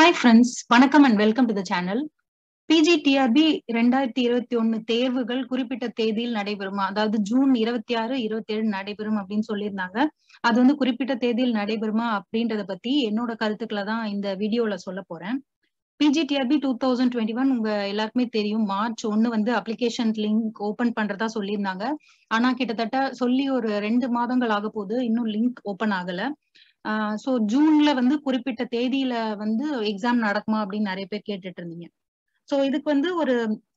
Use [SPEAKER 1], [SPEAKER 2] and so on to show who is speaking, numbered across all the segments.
[SPEAKER 1] Hi friends வணக்கம் and welcome to the channel PGTRB ரெண்டாயிரத்தி இருபத்தி ஒன்னு தேர்வுகள் குறிப்பிட்ட தேதியில் நடைபெறுமா அதாவது ஜூன் இருபத்தி ஆறு இருபத்தி ஏழு நடைபெறும் அப்படின்னு சொல்லியிருந்தாங்க அது வந்து குறிப்பிட்ட தேதியில் நடைபெறுமா அப்படின்றத பத்தி என்னோட கருத்துக்களை தான் இந்த வீடியோல சொல்ல போறேன் PGTRB two thousand twenty one உங்க எல்லாருக்குமே தெரியும் மார்ச் ஒன்னு வந்து அப்ளிகேஷன் லிங்க் ஓபன் பண்றதா சொல்லியிருந்தாங்க ஆனா கிட்டத்தட்ட சொல்லி ஒரு ரெண்டு மாதங்கள் ஆக போகுது இன்னும் லிங்க் ஓபன் ஆகல ஸோ ஜூன்ல வந்து குறிப்பிட்ட தேதியில வந்து எக்ஸாம் நடக்குமா அப்படின்னு நிறைய பேர் கேட்டுட்டு இருந்தீங்க ஸோ இதுக்கு வந்து ஒரு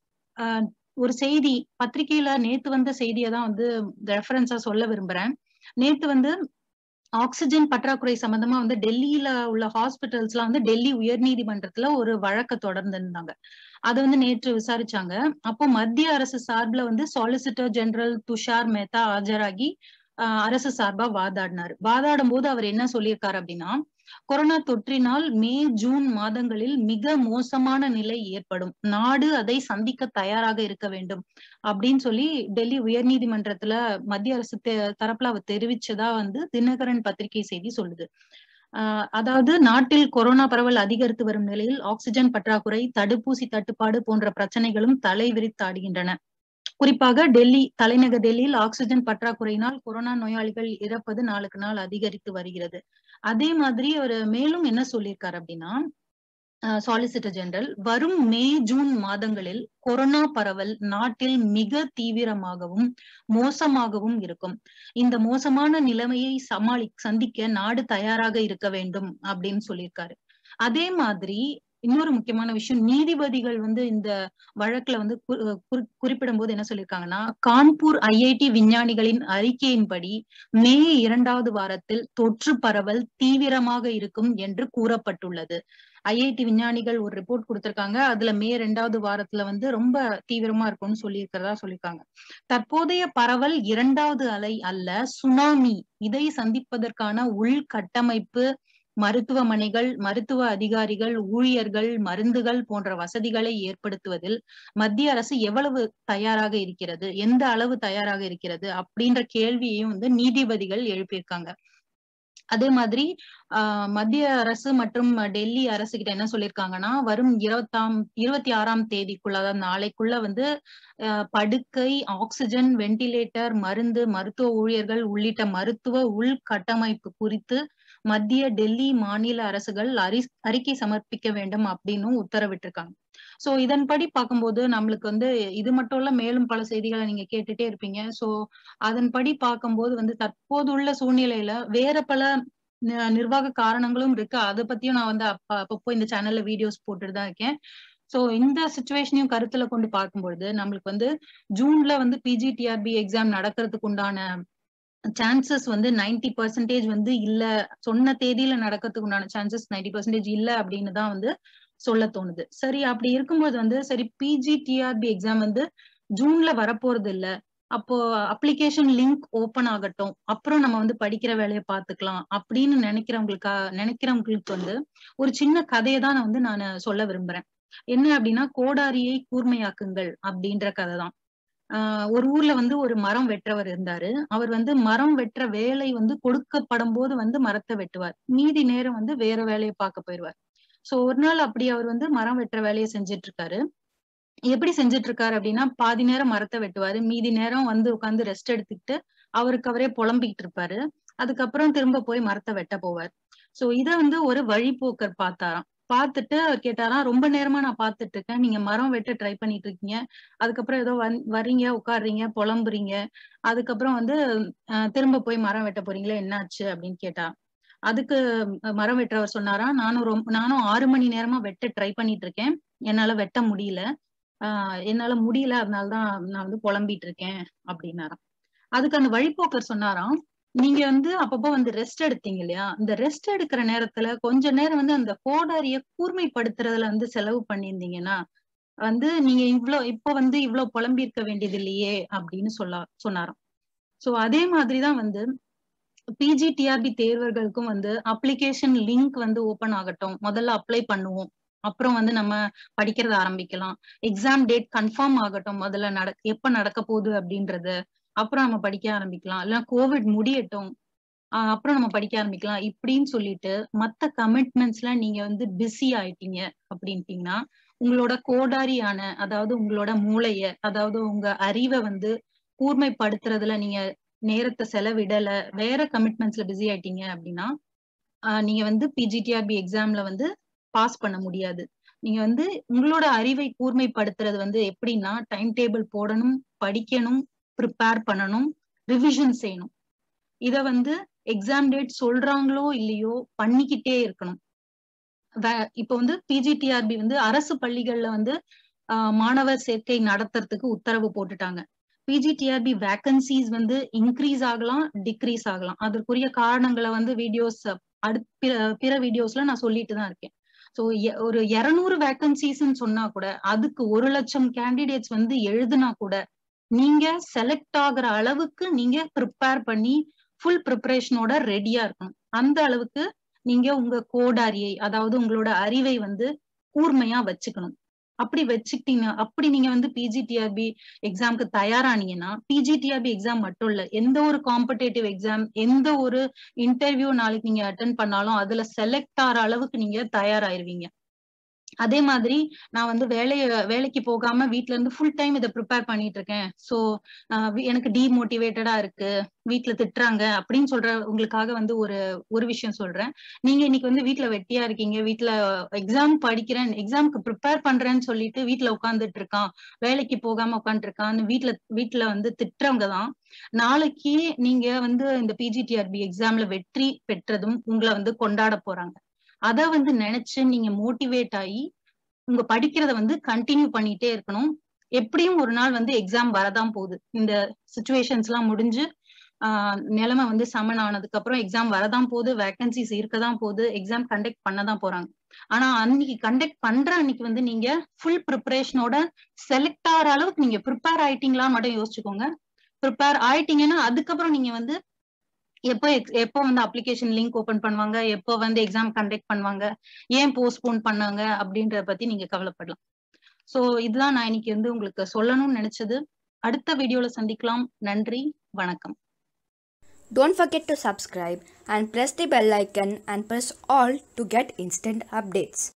[SPEAKER 1] ஒரு செய்தி பத்திரிகையில நேத்து வந்த செய்தியை தான் வந்து ரெஃபரன்ஸா சொல்ல விரும்புறேன் நேத்து வந்து ஆக்சிஜன் பற்றாக்குறை சம்பந்தமா வந்து டெல்லியில உள்ள ஹாஸ்பிட்டல்ஸ்லாம் வந்து டெல்லி உயர்நீதிமன்றத்துல ஒரு வழக்க தொடர்ந்து இருந்தாங்க அதை வந்து நேற்று விசாரிச்சாங்க அப்போ மத்திய அரசு சார்பில் வந்து சாலிசிட்டர் ஜெனரல் துஷார் மேத்தா ஆஜராகி அரசு சார்பா வாதாடினாரு வாதாடும் போது அவர் என்ன சொல்லியிருக்காரு அப்படின்னா கொரோனா தொற்றினால் மே ஜூன் மாதங்களில் மிக மோசமான நிலை ஏற்படும் நாடு அதை சந்திக்க தயாராக இருக்க வேண்டும் அப்படின்னு சொல்லி டெல்லி உயர்நீதிமன்றத்துல மத்திய அரசு தரப்புல அவர் தெரிவிச்சதா வந்து தினகரன் பத்திரிகை செய்தி சொல்லுது ஆஹ் அதாவது நாட்டில் கொரோனா பரவல் அதிகரித்து வரும் நிலையில் ஆக்சிஜன் பற்றாக்குறை தடுப்பூசி தட்டுப்பாடு போன்ற பிரச்சனைகளும் தலைவிரித்தாடுகின்றன குறிப்பாக டெல்லி தலைநகர் டெல்லியில் ஆக்சிஜன் பற்றாக்குறையினால் கொரோனா நோயாளிகள் இறப்பது நாளுக்கு நாள் அதிகரித்து வருகிறது அதே மாதிரி அவர் மேலும் என்ன சொல்லியிருக்காரு அப்படின்னா சாலிசிட்டர் ஜெனரல் வரும் மே ஜூன் மாதங்களில் கொரோனா பரவல் நாட்டில் மிக தீவிரமாகவும் மோசமாகவும் இருக்கும் இந்த மோசமான நிலைமையை சமாளி சந்திக்க நாடு தயாராக இருக்க வேண்டும் அப்படின்னு சொல்லியிருக்காரு அதே மாதிரி இன்னொரு முக்கியமான விஷயம் நீதிபதிகள் வந்து இந்த வழக்குல வந்து குறிப்பிடும் போது என்ன சொல்லியிருக்காங்கன்னா கான்பூர் ஐஐடி விஞ்ஞானிகளின் அறிக்கையின்படி மே இரண்டாவது வாரத்தில் தொற்று பரவல் தீவிரமாக இருக்கும் என்று கூறப்பட்டுள்ளது ஐஐடி விஞ்ஞானிகள் ஒரு ரிப்போர்ட் கொடுத்திருக்காங்க அதுல மே ரெண்டாவது வாரத்துல வந்து ரொம்ப தீவிரமா இருக்கும்னு சொல்லி இருக்கிறதா சொல்லியிருக்காங்க தற்போதைய பரவல் இரண்டாவது அலை அல்ல சுனாமி இதை சந்திப்பதற்கான உள்கட்டமைப்பு மருத்துவமனைகள் மருத்துவ அதிகாரிகள் ஊழியர்கள் மருந்துகள் போன்ற வசதிகளை ஏற்படுத்துவதில் மத்திய அரசு எவ்வளவு தயாராக இருக்கிறது எந்த அளவு தயாராக இருக்கிறது அப்படின்ற கேள்வியையும் வந்து நீதிபதிகள் எழுப்பியிருக்காங்க அதே மாதிரி ஆஹ் மத்திய அரசு மற்றும் டெல்லி அரசு கிட்ட என்ன சொல்லியிருக்காங்கன்னா வரும் இருபத்தாம் இருபத்தி ஆறாம் தேதிக்குள்ள அதாவது நாளைக்குள்ள வந்து படுக்கை ஆக்சிஜன் வெண்டிலேட்டர் மருந்து மருத்துவ ஊழியர்கள் உள்ளிட்ட மருத்துவ உள்கட்டமைப்பு குறித்து மத்திய டெல்லி மாநில அரசுகள் அறி அறிக்கை சமர்ப்பிக்க வேண்டும் அப்படின்னு உத்தரவிட்டிருக்காங்க சோ இதன்படி பார்க்கும்போது நம்மளுக்கு வந்து இது மட்டும் இல்ல மேலும் பல செய்திகளை நீங்க கேட்டுட்டே இருப்பீங்க சோ அதன்படி பார்க்கும்போது வந்து தற்போதுள்ள சூழ்நிலையில வேற பல நிர்வாக காரணங்களும் இருக்கு அதை பத்தியும் நான் வந்து அப்ப அப்பப்போ இந்த சேனல்ல வீடியோஸ் போட்டுட்டு தான் இருக்கேன் சோ இந்த சுச்சுவேஷனையும் கருத்துல கொண்டு பார்க்கும்பொழுது நம்மளுக்கு வந்து ஜூன்ல வந்து பிஜிடிஆர்பி எக்ஸாம் நடக்கிறதுக்கு உண்டான சான்சஸ் வந்து நைன்டி பர்சன்டேஜ் வந்து இல்ல சொன்ன தேதியில நடக்கிறதுக்கு உண்டான சான்சஸ் நைன்டி பர்சன்டேஜ் இல்ல அப்படின்னு தான் வந்து சொல்ல தோணுது சரி அப்படி இருக்கும்போது வந்து சரி பிஜி டிஆர்பி எக்ஸாம் வந்து ஜூன்ல வரப்போறது இல்ல அப்போ அப்ளிகேஷன் லிங்க் ஓபன் ஆகட்டும் அப்புறம் நம்ம வந்து படிக்கிற வேலையை பார்த்துக்கலாம் அப்படின்னு நினைக்கிறவங்களுக்கா நினைக்கிறவங்களுக்கு வந்து ஒரு சின்ன கதையை தான் நான் வந்து நான் சொல்ல விரும்புறேன் என்ன அப்படின்னா கோடாரியை கூர்மையாக்குங்கள் அப்படின்ற கதை தான் ஆஹ் ஒரு ஊர்ல வந்து ஒரு மரம் வெற்றவர் இருந்தாரு அவர் வந்து மரம் வெட்டுற வேலை வந்து கொடுக்கப்படும் போது வந்து மரத்தை வெட்டுவார் மீதி நேரம் வந்து வேற வேலையை பார்க்க போயிடுவார் சோ ஒரு நாள் அப்படி அவர் வந்து மரம் வெட்டுற வேலையை செஞ்சுட்டு இருக்காரு எப்படி செஞ்சுட்டு இருக்காரு அப்படின்னா பாதி நேரம் மரத்தை வெட்டுவாரு மீதி நேரம் வந்து உட்காந்து ரெஸ்ட் எடுத்துக்கிட்டு அவருக்கு அவரே புலம்பிக்கிட்டு இருப்பாரு அதுக்கப்புறம் திரும்ப போய் மரத்தை வெட்ட போவார் சோ இத வந்து ஒரு வழிபோக்கர் பார்த்தாராம் பார்த்துட்டு அவர் கேட்டாராம் ரொம்ப நேரமா நான் பார்த்துட்டு இருக்கேன் நீங்க மரம் வெட்ட ட்ரை பண்ணிட்டு இருக்கீங்க அதுக்கப்புறம் ஏதோ வந் வர்றீங்க உட்காடுறீங்க புலம்புறீங்க அதுக்கப்புறம் வந்து திரும்ப போய் மரம் வெட்ட போறீங்களா என்னாச்சு அப்படின்னு கேட்டா அதுக்கு மரம் வெட்டுறவர் சொன்னாராம் நானும் ரொம்ப நானும் ஆறு மணி நேரமா வெட்ட ட்ரை பண்ணிட்டு இருக்கேன் என்னால வெட்ட முடியல ஆஹ் என்னால முடியல அதனாலதான் நான் வந்து புலம்பிட்டு இருக்கேன் அப்படின்னாராம் அதுக்கு அந்த வழிபோக்கர் சொன்னாராம் நீங்க வந்து அப்பப்போ வந்து ரெஸ்ட் எடுத்தீங்க இல்லையா இந்த ரெஸ்ட் எடுக்கிற நேரத்துல கொஞ்ச நேரம் வந்து அந்த கோடாரிய கூர்மைப்படுத்துறதுல வந்து செலவு பண்ணியிருந்தீங்கன்னா வந்து நீங்க இவ்வளவு இப்ப வந்து இவ்வளவு புலம்பி இருக்க வேண்டியது இல்லையே அப்படின்னு சொல்ல சொன்னாராம் சோ அதே மாதிரிதான் வந்து பிஜி டிஆர்பி தேர்வர்களுக்கும் வந்து அப்ளிகேஷன் லிங்க் வந்து ஓபன் ஆகட்டும் முதல்ல அப்ளை பண்ணுவோம் அப்புறம் வந்து நம்ம படிக்கிறத ஆரம்பிக்கலாம் எக்ஸாம் டேட் கன்ஃபார்ம் ஆகட்டும் முதல்ல நட எப்ப நடக்க போகுது அப்படின்றது அப்புறம் நம்ம படிக்க ஆரம்பிக்கலாம் இல்ல கோவிட் முடியட்டும் ஆஹ் அப்புறம் நம்ம படிக்க ஆரம்பிக்கலாம் இப்படின்னு சொல்லிட்டு மத்த கமிட்மெண்ட்ஸ்ல நீங்க வந்து பிஸி ஆயிட்டீங்க அப்படின்ட்டீங்கன்னா உங்களோட கோடாரியான அதாவது உங்களோட மூளைய அதாவது உங்க அறிவை வந்து கூர்மைப்படுத்துறதுல நீங்க நேரத்தை செலவிடல வேற கமிட்மெண்ட்ஸ்ல பிஸி ஆயிட்டீங்க அப்படின்னா ஆஹ் நீங்க வந்து பிஜிடிஆர்பி எக்ஸாம்ல வந்து பாஸ் பண்ண முடியாது நீங்க வந்து உங்களோட அறிவை கூர்மைப்படுத்துறது வந்து எப்படின்னா டைம் டேபிள் போடணும் படிக்கணும் ப்ரிப்பேர் பண்ணணும் ரிவிஷன் செய்யணும் இத வந்து எக்ஸாம் டேட் சொல்றாங்களோ இல்லையோ பண்ணிக்கிட்டே இருக்கணும் இப்ப வந்து பிஜிடிஆர்பி வந்து அரசு பள்ளிகள்ல வந்து மாணவர் சேர்க்கை நடத்துறதுக்கு உத்தரவு போட்டுட்டாங்க பிஜிடிஆர்பி வேகன்சிஸ் வந்து இன்க்ரீஸ் ஆகலாம் டிக்ரீஸ் ஆகலாம் அதற்குரிய காரணங்களை வந்து வீடியோஸ் அடுத்த பிற வீடியோஸ்ல நான் சொல்லிட்டு தான் இருக்கேன் ஸோ ஒரு இருநூறு வேகன்சிஸ்ன்னு சொன்னா கூட அதுக்கு ஒரு லட்சம் கேண்டிடேட்ஸ் வந்து எழுதுனா கூட நீங்க செலக்ட் ஆகுற அளவுக்கு நீங்க ப்ரிப்பேர் பண்ணி ஃபுல் ப்ரிப்பரேஷனோட ரெடியா இருக்கணும் அந்த அளவுக்கு நீங்க உங்க கோடாரியை அதாவது உங்களோட அறிவை வந்து கூர்மையா வச்சுக்கணும் அப்படி வச்சுக்கிட்டீங்க அப்படி நீங்க வந்து பிஜிடிஆர்பி எக்ஸாம்க்கு தயாரானீங்கன்னா பிஜிடிஆர்பி எக்ஸாம் மட்டும் இல்ல எந்த ஒரு காம்படேட்டிவ் எக்ஸாம் எந்த ஒரு இன்டர்வியூ நாளைக்கு நீங்க அட்டன் பண்ணாலும் அதுல செலக்ட் ஆகிற அளவுக்கு நீங்க தயாராயிருவீங்க அதே மாதிரி நான் வந்து வேலைய வேலைக்கு போகாம வீட்ல இருந்து ஃபுல் டைம் இதை ப்ரிப்பேர் பண்ணிட்டு இருக்கேன் ஸோ எனக்கு டிமோட்டிவேட்டடா இருக்கு வீட்டுல திட்டுறாங்க அப்படின்னு சொல்ற உங்களுக்காக வந்து ஒரு ஒரு விஷயம் சொல்றேன் நீங்க இன்னைக்கு வந்து வீட்டுல வெட்டியா இருக்கீங்க வீட்டுல எக்ஸாம் படிக்கிறேன் எக்ஸாம்க்கு ப்ரிப்பேர் பண்றேன்னு சொல்லிட்டு வீட்டுல உட்காந்துட்டு இருக்கான் வேலைக்கு போகாம உட்காந்துட்டு இருக்கான்னு வீட்டுல வீட்டுல வந்து திட்டுறவங்க தான் நாளைக்கு நீங்க வந்து இந்த பிஜிடிஆர்பி எக்ஸாம்ல வெற்றி பெற்றதும் உங்களை வந்து கொண்டாட போறாங்க அத வந்து நினைச்சு நீங்க மோட்டிவேட் ஆகி உங்க படிக்கிறத வந்து கண்டினியூ பண்ணிட்டே இருக்கணும் எப்படியும் ஒரு நாள் வந்து எக்ஸாம் வரதான் போகுது இந்த சுச்சுவேஷன்ஸ் எல்லாம் முடிஞ்சு ஆஹ் நிலைமை வந்து சமன் ஆனதுக்கு அப்புறம் எக்ஸாம் வரதான் போகுது வேகன்சிஸ் இருக்கதான் போகுது எக்ஸாம் கண்டக்ட் பண்ணதான் போறாங்க ஆனா அன்னைக்கு கண்டக்ட் பண்ற அன்னைக்கு வந்து நீங்க ஃபுல் ப்ரிப்பரேஷனோட செலக்ட் ஆகிற அளவுக்கு நீங்க ப்ரிப்பேர் ஆயிட்டீங்களான்னு மட்டும் யோசிச்சுக்கோங்க ப்ரிப்பேர் ஆயிட்டீங்கன்னா அதுக்கப்புறம் நீங்க வந்து எப்போ எப்போ வந்து அப்ளிகேஷன் லிங்க் ஓபன் பண்ணுவாங்க எப்போ வந்து எக்ஸாம் கண்டக்ட் பண்ணுவாங்க ஏன் போஸ்ட்போன் பண்ணாங்க அப்படின்றத பத்தி நீங்க கவலைப்படலாம் சோ இதுதான் நான் இன்னைக்கு வந்து உங்களுக்கு சொல்லணும்னு நினைச்சது அடுத்த வீடியோல சந்திக்கலாம் நன்றி வணக்கம்
[SPEAKER 2] Don't forget to subscribe and press the bell icon and press all to get instant updates.